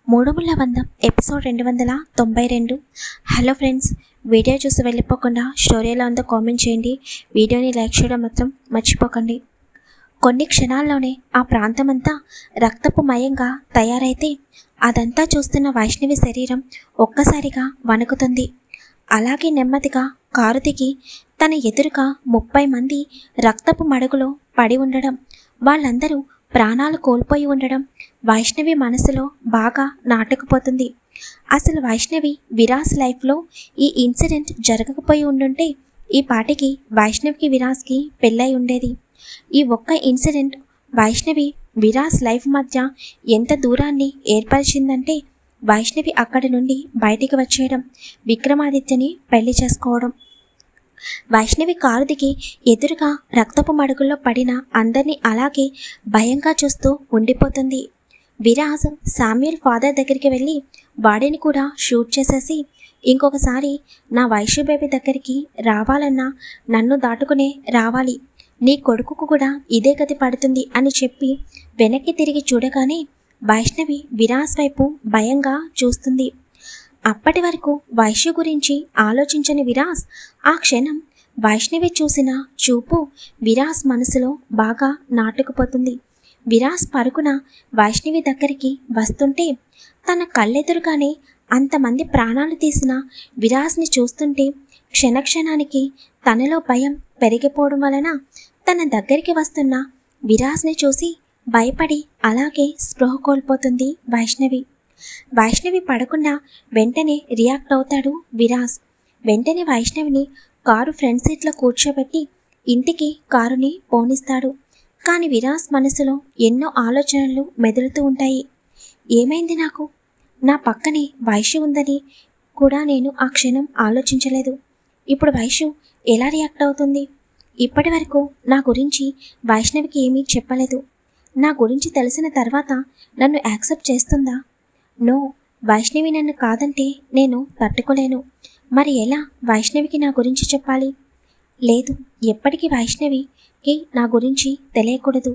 మూడుముల వందం episode రెండు వందల తొంభై రెండు హలో ఫ్రెండ్స్ వీడియో చూసి వెళ్ళిపోకుండా స్టోరీ ఎలా ఉందో కామెంట్ చేయండి వీడియోని లైక్ చేయడం మాత్రం మర్చిపోకండి కొన్ని క్షణాల్లోనే ఆ ప్రాంతమంతా రక్తపు మయంగా తయారైతే అదంతా చూస్తున్న వైష్ణవి శరీరం ఒక్కసారిగా వణుకుతుంది అలాగే నెమ్మదిగా కారు దిగి తన ఎదురుగా ముప్పై మంది రక్తపు మడుగులో పడి ఉండడం వాళ్ళందరూ ప్రాణాలు కోల్పోయి ఉండడం వైష్ణవి మనసులో బాగా నాటుకుపోతుంది అసలు వైష్ణవి విరాస్ లైఫ్లో ఈ ఇన్సిడెంట్ జరగకపోయి ఉండుంటే ఈ పాటికి వైష్ణవికి విరాస్కి పెళ్ళై ఉండేది ఈ ఒక్క ఇన్సిడెంట్ వైష్ణవి విరాస్ లైఫ్ మధ్య ఎంత దూరాన్ని ఏర్పరిచిందంటే వైష్ణవి అక్కడి నుండి బయటికి వచ్చేయడం విక్రమాదిత్యని పెళ్లి చేసుకోవడం వైష్ణవి కారు దిగి ఎదురుగా రక్తపు మడుగుల్లో పడిన అందరినీ అలాగే భయంగా చూస్తూ ఉండిపోతుంది విరాజ్ శామ్యుల్ ఫాదర్ దగ్గరికి వెళ్ళి వాడిని కూడా షూట్ చేసేసి ఇంకొకసారి నా వైష్ణవి బేబీ దగ్గరికి రావాలన్నా నన్ను దాటుకునే రావాలి నీ కొడుకుకు కూడా ఇదే గతి పడుతుంది అని చెప్పి వెనక్కి తిరిగి చూడగానే వైష్ణవి విరాస్ వైపు భయంగా చూస్తుంది అప్పటి వరకు వైశ్య గురించి ఆలోచించని విరాస్ ఆ క్షణం వైష్ణవి చూసిన చూపు విరాస్ మనసులో బాగా నాటుకుపోతుంది విరాస్ పరుగున వైష్ణవి దగ్గరికి వస్తుంటే తన కళ్ళెదురుగానే అంతమంది ప్రాణాలు తీసిన విరాస్ని చూస్తుంటే క్షణక్షణానికి తనలో భయం పెరిగిపోవడం వలన తన దగ్గరికి వస్తున్న విరాస్ని చూసి భయపడి అలాగే స్పృహ కోల్పోతుంది వైష్ణవి వైష్ణవి పడకుండా వెంటనే రియాక్ట్ అవుతాడు విరాస్ వెంటనే వైష్ణవిని కారు ఫ్రంట్ సీట్లో కూర్చోబెట్టి ఇంటికి కారుని పోనిస్తాడు కానీ విరాస్ మనసులో ఎన్నో ఆలోచనలు మెదులుతూ ఉంటాయి ఏమైంది నాకు నా పక్కనే వైశ్య ఉందని కూడా నేను ఆ క్షణం ఆలోచించలేదు ఇప్పుడు వైశ్యు ఎలా రియాక్ట్ అవుతుంది ఇప్పటి వరకు నా గురించి వైష్ణవికి ఏమీ చెప్పలేదు నా గురించి తెలిసిన తర్వాత నన్ను యాక్సెప్ట్ చేస్తుందా నో వైష్ణవి నన్ను కాదంటే నేను తట్టుకోలేను మరి ఎలా వైష్ణవికి నా గురించి చెప్పాలి లేదు ఎప్పటికీ వైష్ణవికి నా గురించి తెలియకూడదు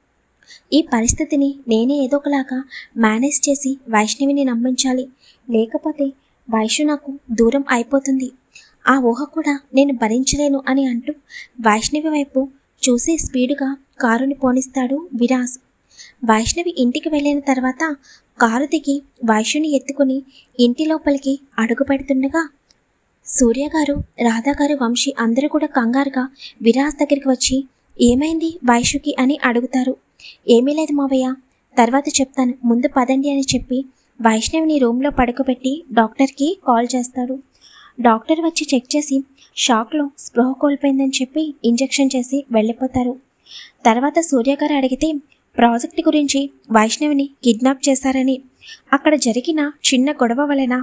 ఈ పరిస్థితిని నేనే ఏదో ఒకలాగా మేనేజ్ చేసి వైష్ణవిని నమ్మించాలి లేకపోతే వైష్ణు నాకు దూరం అయిపోతుంది ఆ ఊహ కూడా నేను భరించలేను అని అంటూ వైష్ణవి వైపు చూసి స్పీడుగా కారుని పోనిస్తాడు విరాస్ వైష్ణవి ఇంటికి వెళ్ళిన తర్వాత కారు దిగి వైష్ణుని ఎత్తుకుని ఇంటి లోపలికి అడుగు పెడుతుండగా సూర్య గారు రాధా గారు వంశీ అందరూ కూడా కంగారుగా విరాస్ దగ్గరికి వచ్చి ఏమైంది వైష్ణుకి అని అడుగుతారు ఏమీ లేదు మావయ్య తర్వాత చెప్తాను ముందు పదండి అని చెప్పి వైష్ణవిని రూమ్లో పడుకోబెట్టి డాక్టర్కి కాల్ చేస్తాడు డాక్టర్ వచ్చి చెక్ చేసి షాక్లో స్పృహ కోల్పోయిందని చెప్పి ఇంజెక్షన్ చేసి వెళ్ళిపోతారు తర్వాత సూర్య గారు అడిగితే ప్రాజెక్ట్ గురించి వైష్ణవిని కిడ్నాప్ చేశారని అక్కడ జరిగిన చిన్న గొడవ వలన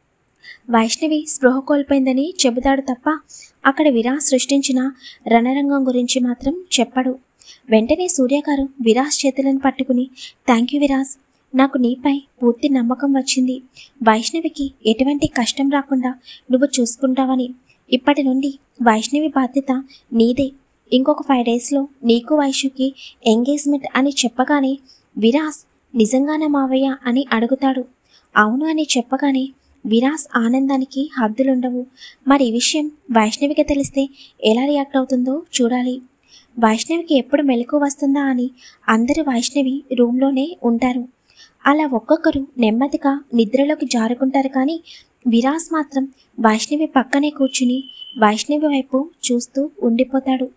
వైష్ణవి స్పృహ కోల్పోయిందని చెబుతాడు తప్ప అక్కడ విరాస్ సృష్టించిన రణరంగం గురించి మాత్రం చెప్పడు వెంటనే సూర్య గారు విరాస్ చేతులను పట్టుకుని థ్యాంక్ యూ విరాస్ నాకు నీపై పూర్తి నమ్మకం వచ్చింది వైష్ణవికి ఎటువంటి కష్టం రాకుండా నువ్వు చూసుకుంటావని ఇప్పటి నుండి వైష్ణవి బాధ్యత నీదే ఇంకొక ఫైవ్ డేస్లో నీకు వైష్ణుకి ఎంగేజ్మెంట్ అని చెప్పగానే విరాస్ నిజంగానే మావయ్య అని అడుగుతాడు అవును అని చెప్పగానే విరాస్ ఆనందానికి హద్దులుండవు మరి ఈ విషయం వైష్ణవికి తెలిస్తే ఎలా రియాక్ట్ అవుతుందో చూడాలి వైష్ణవికి ఎప్పుడు మెలకు వస్తుందా అని అందరూ వైష్ణవి రూమ్లోనే ఉంటారు అలా ఒక్కొక్కరు నెమ్మదిగా నిద్రలోకి జారుకుంటారు కానీ విరాస్ మాత్రం వైష్ణవి పక్కనే కూర్చుని వైష్ణవి వైపు చూస్తూ ఉండిపోతాడు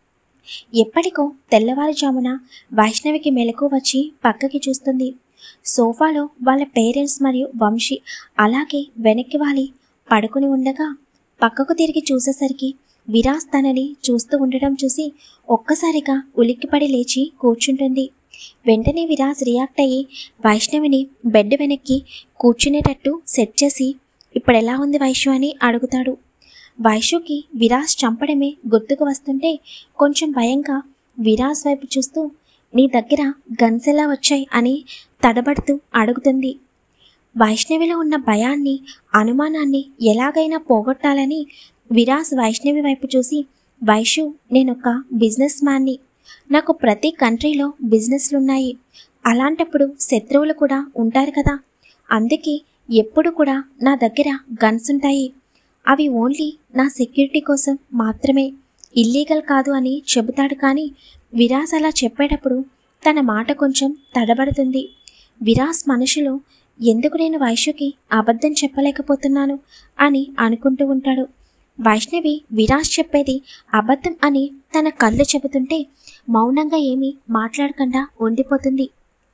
ఎప్పటికో తెల్లవారుజామున వైష్ణవికి మెలకు వచ్చి పక్కకి చూస్తుంది సోఫాలో వాళ్ళ పేరెంట్స్ మరియు వంశీ అలాగే వెనక్కి వాలి పడుకుని ఉండగా పక్కకు తిరిగి చూసేసరికి విరాస్ తనని చూస్తూ ఉండడం చూసి ఒక్కసారిగా ఉలిక్కిపడి లేచి కూర్చుంటుంది వెంటనే విరాస్ రియాక్ట్ అయ్యి వైష్ణవిని బెడ్ వెనక్కి కూర్చునేటట్టు సెట్ చేసి ఇప్పుడు ఎలా ఉంది వైష్ణు అని అడుగుతాడు వైష్ణుకి విరాస్ చంపడమే గుర్తుకు వస్తుంటే కొంచెం భయంగా విరాస్ వైపు చూస్తూ నీ దగ్గర గన్స్ ఎలా వచ్చాయి అని తడబడుతూ అడుగుతుంది వైష్ణవిలో ఉన్న భయాన్ని అనుమానాన్ని ఎలాగైనా పోగొట్టాలని విరాస్ వైష్ణవి వైపు చూసి వైషు నేనొక బిజినెస్ మ్యాన్ని నాకు ప్రతి కంట్రీలో బిజినెస్లున్నాయి అలాంటప్పుడు శత్రువులు కూడా ఉంటారు కదా అందుకే ఎప్పుడు కూడా నా దగ్గర గన్స్ ఉంటాయి అవి ఓన్లీ నా సెక్యూరిటీ కోసం మాత్రమే ఇల్లీగల్ కాదు అని చెబుతాడు కానీ విరాస్ అలా చెప్పేటప్పుడు తన మాట కొంచెం తడబడుతుంది విరాస్ మనసులో ఎందుకు నేను వైశ్యుకి అబద్ధం చెప్పలేకపోతున్నాను అని అనుకుంటూ ఉంటాడు వైష్ణవి విరాస్ చెప్పేది అబద్ధం అని తన కళ్ళు చెబుతుంటే మౌనంగా ఏమీ మాట్లాడకుండా ఉండిపోతుంది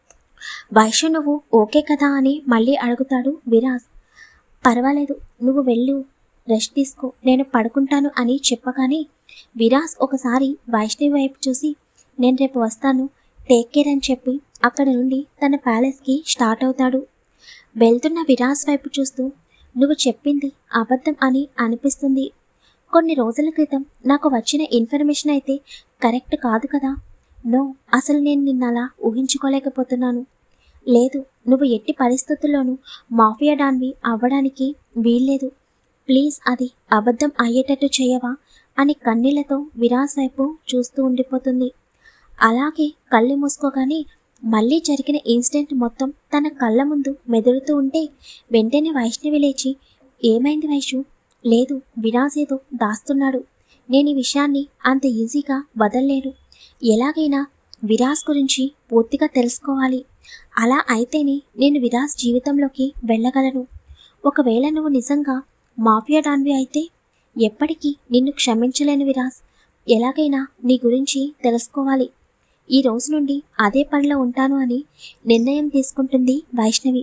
వైశ్య నువ్వు ఓకే కదా అని మళ్ళీ అడుగుతాడు విరాస్ పర్వాలేదు నువ్వు వెళ్ళు రెస్ట్ తీసుకో నేను పడుకుంటాను అని చెప్పగానే విరాస్ ఒకసారి వైష్ణవి వైపు చూసి నేను రేపు వస్తాను టేక్ కేర్ అని చెప్పి అక్కడి నుండి తన ప్యాలెస్కి స్టార్ట్ అవుతాడు వెళ్తున్న విరాస్ వైపు చూస్తూ నువ్వు చెప్పింది అబద్ధం అని అనిపిస్తుంది కొన్ని రోజుల క్రితం నాకు వచ్చిన ఇన్ఫర్మేషన్ అయితే కరెక్ట్ కాదు కదా నో అసలు నేను నిన్న అలా ఊహించుకోలేకపోతున్నాను లేదు నువ్వు ఎట్టి పరిస్థితుల్లోనూ మాఫియా డాన్వి అవ్వడానికి వీల్లేదు ప్లీజ్ అది అబద్ధం అయ్యేటట్టు చేయవా అని కన్నీళ్లతో విరాస్ వైపు చూస్తూ ఉండిపోతుంది అలాగే కళ్ళు మూసుకోగానే మళ్ళీ జరిగిన ఇన్సిడెంట్ మొత్తం తన కళ్ళ ముందు మెదులుతూ ఉంటే వెంటనే వైష్ణవి లేచి ఏమైంది వైషు లేదు విరాస్ ఏదో దాస్తున్నాడు నేను ఈ విషయాన్ని అంత ఈజీగా వదల్లేను ఎలాగైనా విరాస్ గురించి పూర్తిగా తెలుసుకోవాలి అలా అయితేనే నేను విరాస్ జీవితంలోకి వెళ్ళగలను ఒకవేళ నువ్వు నిజంగా మాఫియా డాన్వి అయితే ఎప్పటికీ నిన్ను క్షమించలేను విరాస్ ఎలాగైనా నీ గురించి తెలుసుకోవాలి ఈ రోజు నుండి అదే పనిలో ఉంటాను అని నిర్ణయం తీసుకుంటుంది వైష్ణవి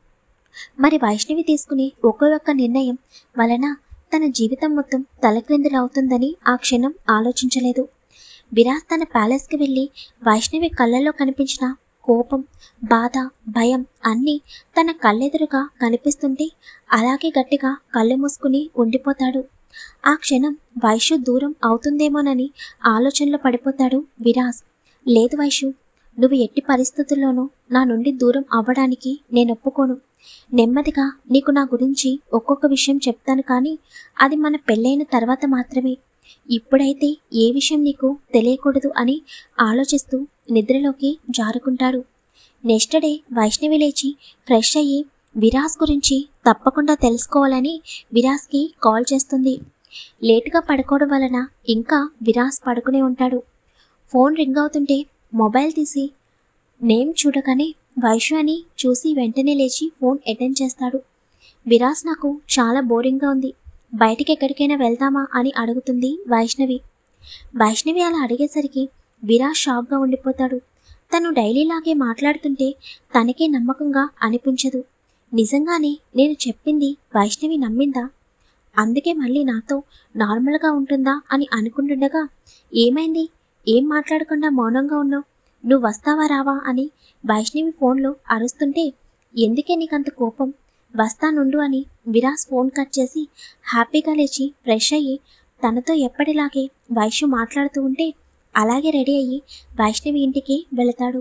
మరి వైష్ణవి తీసుకునే ఒకే ఒక్క నిర్ణయం వలన తన జీవితం మొత్తం తలక్రిందులవుతుందని ఆ క్షణం ఆలోచించలేదు విరాట్ తన ప్యాలెస్కి వెళ్ళి వైష్ణవి కళ్ళల్లో కనిపించిన కోపం బాధ భయం అన్నీ తన కళ్ళెదురుగా కనిపిస్తుంటే అలాగే గట్టిగా కళ్ళు మూసుకుని ఉండిపోతాడు ఆ క్షణం వైషు దూరం అవుతుందేమోనని ఆలోచనలో పడిపోతాడు విరాస్ లేదు వైషు నువ్వు ఎట్టి పరిస్థితుల్లోనూ నా నుండి దూరం అవ్వడానికి నేను ఒప్పుకోను నెమ్మదిగా నీకు నా గురించి ఒక్కొక్క విషయం చెప్తాను కానీ అది మన పెళ్ళైన తర్వాత మాత్రమే ఇప్పుడైతే ఏ విషయం నీకు తెలియకూడదు అని ఆలోచిస్తూ నిద్రలోకి జారుకుంటాడు నెక్స్ట్ డే వైష్ణవి లేచి ఫ్రెష్ అయ్యి విరాస్ గురించి తప్పకుండా తెలుసుకోవాలని విరాస్కి కాల్ చేస్తుంది లేటుగా పడుకోవడం వలన ఇంకా విరాస్ పడుకునే ఉంటాడు ఫోన్ రింగ్ అవుతుంటే మొబైల్ తీసి నేమ్ చూడగానే వైషు అని చూసి వెంటనే లేచి ఫోన్ అటెండ్ చేస్తాడు విరాస్ నాకు చాలా బోరింగ్గా ఉంది బయటికి ఎక్కడికైనా వెళ్దామా అని అడుగుతుంది వైష్ణవి వైష్ణవి అలా అడిగేసరికి విరాస్ షాక్గా ఉండిపోతాడు తను డైలీలాగే మాట్లాడుతుంటే తనకే నమ్మకంగా అనిపించదు నిజంగానే నేను చెప్పింది వైష్ణవి నమ్మిందా అందుకే మళ్ళీ నాతో నార్మల్గా ఉంటుందా అని అనుకుంటుండగా ఏమైంది ఏం మాట్లాడకుండా మౌనంగా ఉన్నావు నువ్వు వస్తావా రావా అని వైష్ణవి ఫోన్లో అరుస్తుంటే ఎందుకే నీకంత కోపం వస్తానుండు అని విరాస్ ఫోన్ కట్ చేసి హ్యాపీగా లేచి ఫ్రెష్ అయ్యి తనతో ఎప్పటిలాగే వైష్ణవి మాట్లాడుతూ ఉంటే అలాగే రెడీ అయ్యి వైష్ణవి ఇంటికి వెళతాడు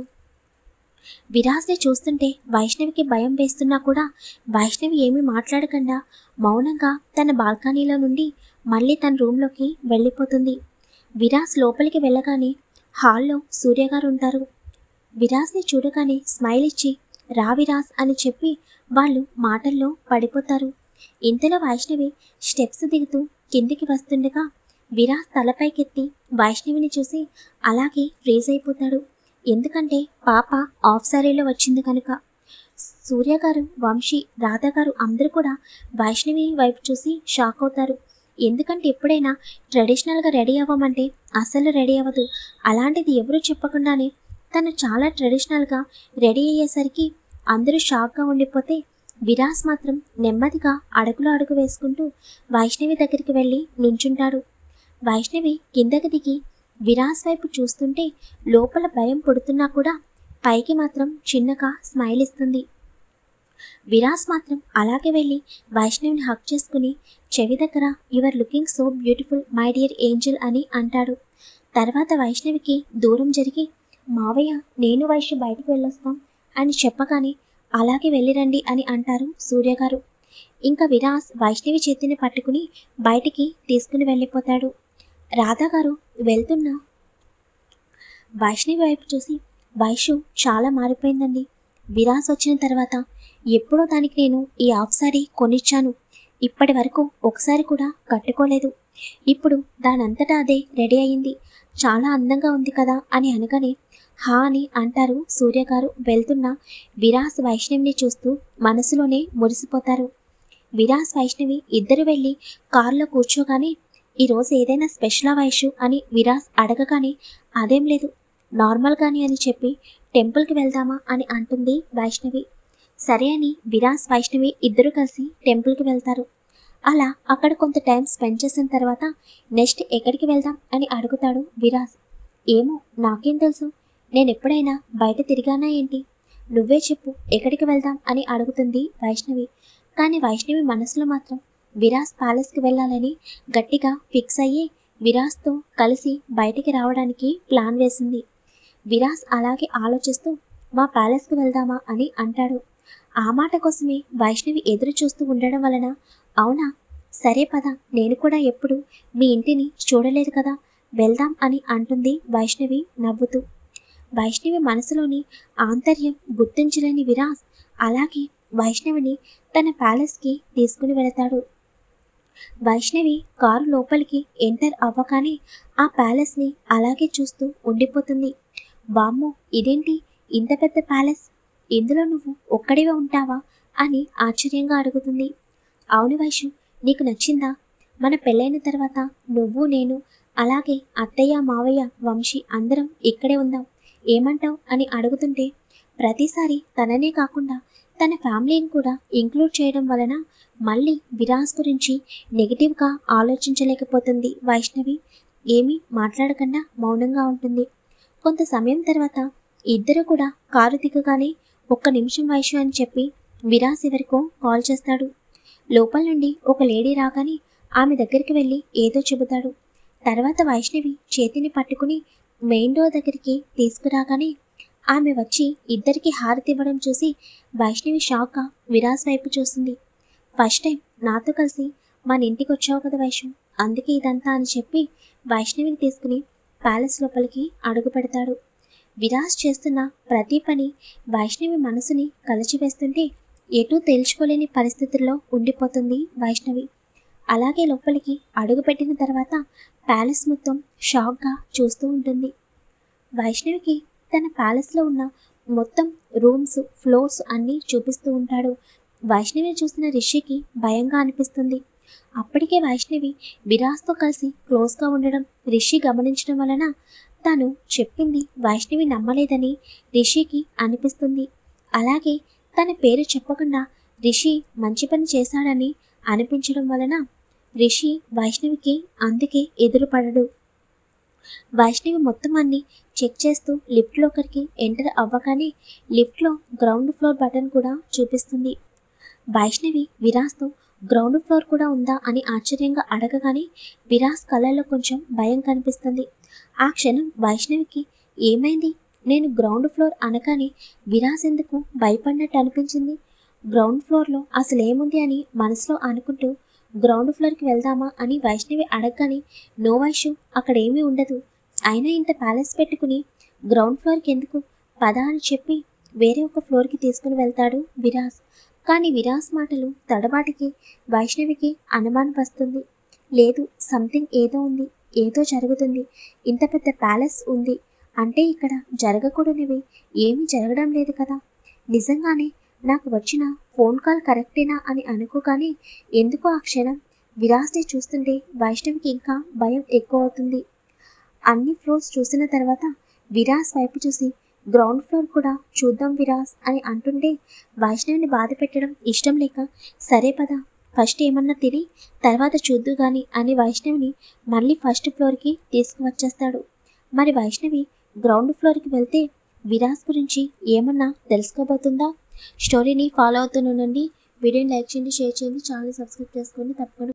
విరాస్ని చూస్తుంటే వైష్ణవికి భయం వేస్తున్నా కూడా వైష్ణవి ఏమీ మాట్లాడకుండా మౌనంగా తన బాల్కనీలో నుండి మళ్ళీ తన రూమ్లోకి వెళ్ళిపోతుంది విరాస్ లోపలికి వెళ్ళగానే హాల్లో సూర్య గారు ఉంటారు విరాస్ని చూడగానే స్మైల్ ఇచ్చి రా విరాస్ అని చెప్పి వాళ్ళు మాటల్లో పడిపోతారు ఇంతలో వైష్ణవి స్టెప్స్ దిగుతూ కిందికి వస్తుండగా విరాస్ తలపైకెత్తి వైష్ణవిని చూసి అలాగే ఫ్రీజ్ అయిపోతాడు ఎందుకంటే పాప ఆఫ్ సారీలో వచ్చింది కనుక సూర్య గారు వంశీ రాధా గారు అందరూ కూడా వైష్ణవి వైపు చూసి షాక్ అవుతారు ఎందుకంటే ఎప్పుడైనా ట్రెడిషనల్గా రెడీ అవ్వమంటే అసలు రెడీ అవ్వదు అలాంటిది ఎవరు చెప్పకుండానే తను చాలా ట్రెడిషనల్గా రెడీ అయ్యేసరికి అందరూ షాక్గా ఉండిపోతే విరాస్ మాత్రం నెమ్మదిగా అడుగులు అడుగు వేసుకుంటూ వైష్ణవి దగ్గరికి వెళ్ళి నుంచుంటాడు వైష్ణవి కిందకి దిగి విరాస్ వైపు చూస్తుంటే లోపల భయం పుడుతున్నా కూడా పైకి మాత్రం చిన్నగా స్మైల్ ఇస్తుంది విరాస్ మాత్రం అలాగే వెళ్ళి వైష్ణవిని హక్ చేసుకుని చెవి దగ్గర your looking so beautiful my dear angel అని అంటాడు తర్వాత వైష్ణవికి దూరం జరిగి మావయ్య నేను వైష్ణవి బయటకు వెళ్ళొస్తాం అని చెప్పగానే అలాగే వెళ్ళిరండి అని అంటారు సూర్య గారు ఇంకా విరాస్ వైష్ణవి చేతిని పట్టుకుని బయటికి తీసుకుని వెళ్ళిపోతాడు రాధా గారు వెళ్తున్న వైష్ణవి వైపు చూసి వైషు చాలా మారిపోయిందండి విరాస్ వచ్చిన తర్వాత ఎప్పుడో దానికి నేను ఈ హాఫ్ సారీ కొనిచ్చాను ఇప్పటి వరకు ఒకసారి కూడా కట్టుకోలేదు ఇప్పుడు దానంతటా అదే రెడీ అయింది చాలా అందంగా ఉంది కదా అని అనగానే హా అని అంటారు సూర్యగారు వెళ్తున్న విరాస్ వైష్ణవిని చూస్తూ మనసులోనే మురిసిపోతారు విరాస్ వైష్ణవి ఇద్దరు వెళ్ళి కారులో కూర్చోగానే ఈరోజు ఏదైనా స్పెషలా వైషు అని విరాస్ అడగగానే అదేం లేదు నార్మల్గానే అని చెప్పి టెంపుల్కి వెళ్దామా అని అంటుంది వైష్ణవి సరే అని విరాస్ వైష్ణవి ఇద్దరు కలిసి టెంపుల్కి వెళ్తారు అలా అక్కడ కొంత టైం స్పెండ్ చేసిన తర్వాత నెక్స్ట్ ఎక్కడికి వెళ్దాం అని అడుగుతాడు విరాస్ ఏమో నాకేం తెలుసు నేను ఎప్పుడైనా బయట తిరిగానా ఏంటి నువ్వే చెప్పు ఎక్కడికి వెళ్దాం అని అడుగుతుంది వైష్ణవి కానీ వైష్ణవి మనసులో మాత్రం విరాస్ ప్యాలెస్కి వెళ్ళాలని గట్టిగా ఫిక్స్ అయ్యి విరాస్తో కలిసి బయటికి రావడానికి ప్లాన్ వేసింది విరాస్ అలాగే ఆలోచిస్తూ మా ప్యాలెస్కి వెళ్దామా అని అంటాడు ఆ మాట కోసమే వైష్ణవి ఎదురు చూస్తూ ఉండడం వలన అవునా సరే పద నేను కూడా ఎప్పుడు మీ ఇంటిని చూడలేదు కదా వెళ్దాం అని అంటుంది వైష్ణవి నవ్వుతూ వైష్ణవి మనసులోని ఆంతర్యం గుర్తించలేని విరాస్ అలాగే వైష్ణవిని తన ప్యాలెస్కి తీసుకుని వెళతాడు వైష్ణవి కారు లోపలికి ఎంటర్ అవ్వగానే ఆ ప్యాలెస్ని అలాగే చూస్తూ ఉండిపోతుంది వామ్మో ఇదేంటి ఇంత పెద్ద ప్యాలెస్ ఇందులో నువ్వు ఒక్కడివే ఉంటావా అని ఆశ్చర్యంగా అడుగుతుంది అవును వైషు నీకు నచ్చిందా మన పెళ్ళైన తర్వాత నువ్వు నేను అలాగే అత్తయ్య మావయ్య వంశీ అందరం ఇక్కడే ఉందాం ఏమంటావ్ అని అడుగుతుంటే ప్రతిసారి తననే కాకుండా తన ఫ్యామిలీని కూడా ఇంక్లూడ్ చేయడం వలన మళ్ళీ విరాస్ గురించి నెగిటివ్గా ఆలోచించలేకపోతుంది వైష్ణవి ఏమీ మాట్లాడకుండా మౌనంగా ఉంటుంది కొంత సమయం తర్వాత ఇద్దరు కూడా కారు దిగగానే ఒక్క నిమిషం వైషు అని చెప్పి విరాస్ ఎవరికో కాల్ చేస్తాడు లోపల నుండి ఒక లేడీ రాగానే ఆమె దగ్గరికి వెళ్ళి ఏదో చెబుతాడు తర్వాత వైష్ణవి చేతిని పట్టుకుని మెయిన్ డోర్ దగ్గరికి తీసుకురాగానే ఆమె వచ్చి ఇద్దరికి హారతి ఇవ్వడం చూసి వైష్ణవి షాక్గా విరాస్ వైపు చూస్తుంది ఫస్ట్ టైం నాతో కలిసి మన ఇంటికి వచ్చావు కదా వైష్ణు అందుకే ఇదంతా అని చెప్పి వైష్ణవిని తీసుకుని ప్యాలెస్ లోపలికి అడుగు పెడతాడు విరాస్ చేస్తున్న ప్రతి పని వైష్ణవి మనసుని కలిచివేస్తుంటే ఎటూ తేల్చుకోలేని పరిస్థితుల్లో ఉండిపోతుంది వైష్ణవి అలాగే లోపలికి అడుగుపెట్టిన తర్వాత ప్యాలెస్ మొత్తం షాక్గా చూస్తూ ఉంటుంది వైష్ణవికి తన ప్యాలెస్లో ఉన్న మొత్తం రూమ్స్ ఫ్లోర్స్ అన్నీ చూపిస్తూ ఉంటాడు వైష్ణవిని చూసిన రిషికి భయంగా అనిపిస్తుంది అప్పటికే వైష్ణవి విరాస్తో కలిసి క్లోజ్గా ఉండడం రిషి గమనించడం వలన తను చెప్పింది వైష్ణవి నమ్మలేదని రిషికి అనిపిస్తుంది అలాగే తన పేరు చెప్పకుండా రిషి మంచి పని చేశాడని అనిపించడం వలన రిషి వైష్ణవికి అందుకే ఎదురుపడడు వైష్ణవి మొత్తం అన్ని చెక్ చేస్తూ లిఫ్ట్ లోకరికి ఎంటర్ అవ్వగానే లిఫ్ట్లో గ్రౌండ్ ఫ్లోర్ బటన్ కూడా చూపిస్తుంది వైష్ణవి విరాస్తో గ్రౌండ్ ఫ్లోర్ కూడా ఉందా అని ఆశ్చర్యంగా అడగగానే విరాస్ కళ్ళల్లో కొంచెం భయం కనిపిస్తుంది ఆ క్షణం వైష్ణవికి ఏమైంది నేను గ్రౌండ్ ఫ్లోర్ అనగానే విరాస్ ఎందుకు భయపడినట్టు అనిపించింది గ్రౌండ్ ఫ్లోర్లో అసలు ఏముంది అని మనసులో అనుకుంటూ గ్రౌండ్ ఫ్లోర్కి వెళ్దామా అని వైష్ణవి అడగగానే నో వైషు అక్కడ ఏమీ ఉండదు అయినా ఇంత ప్యాలెస్ పెట్టుకుని గ్రౌండ్ ఫ్లోర్కి ఎందుకు పద అని చెప్పి వేరే ఒక ఫ్లోర్కి తీసుకుని వెళ్తాడు విరాస్ కానీ విరాస్ మాటలు తడబాటికి వైష్ణవికి అనుమానం వస్తుంది లేదు సంథింగ్ ఏదో ఉంది ఏదో జరుగుతుంది ఇంత పెద్ద ప్యాలెస్ ఉంది అంటే ఇక్కడ జరగకూడనివి ఏమీ జరగడం లేదు కదా నిజంగానే నాకు వచ్చిన ఫోన్ కాల్ కరెక్టేనా అని అనుకోగానే ఎందుకో ఆ క్షణం విరాస్ని చూస్తుంటే వైష్ణవికి ఇంకా భయం ఎక్కువ అవుతుంది అన్ని ఫ్లోర్స్ చూసిన తర్వాత విరాస్ వైపు చూసి గ్రౌండ్ ఫ్లోర్ కూడా చూద్దాం విరాస్ అని అంటుంటే వైష్ణవిని బాధ పెట్టడం ఇష్టం లేక సరే పద ఫస్ట్ ఏమన్నా తిని తర్వాత చూద్దు గాని అని వైష్ణవిని మళ్ళీ ఫస్ట్ ఫ్లోర్కి తీసుకువచ్చేస్తాడు మరి వైష్ణవి గ్రౌండ్ ఫ్లోర్కి వెళ్తే విరాస్ గురించి ఏమన్నా తెలుసుకోబోతుందా స్టోరీని ఫాలో అవుతుండండి వీడియోని లైక్ చేయండి షేర్ చేయండి ఛానల్ సబ్స్క్రైబ్ చేసుకోండి తప్పకుండా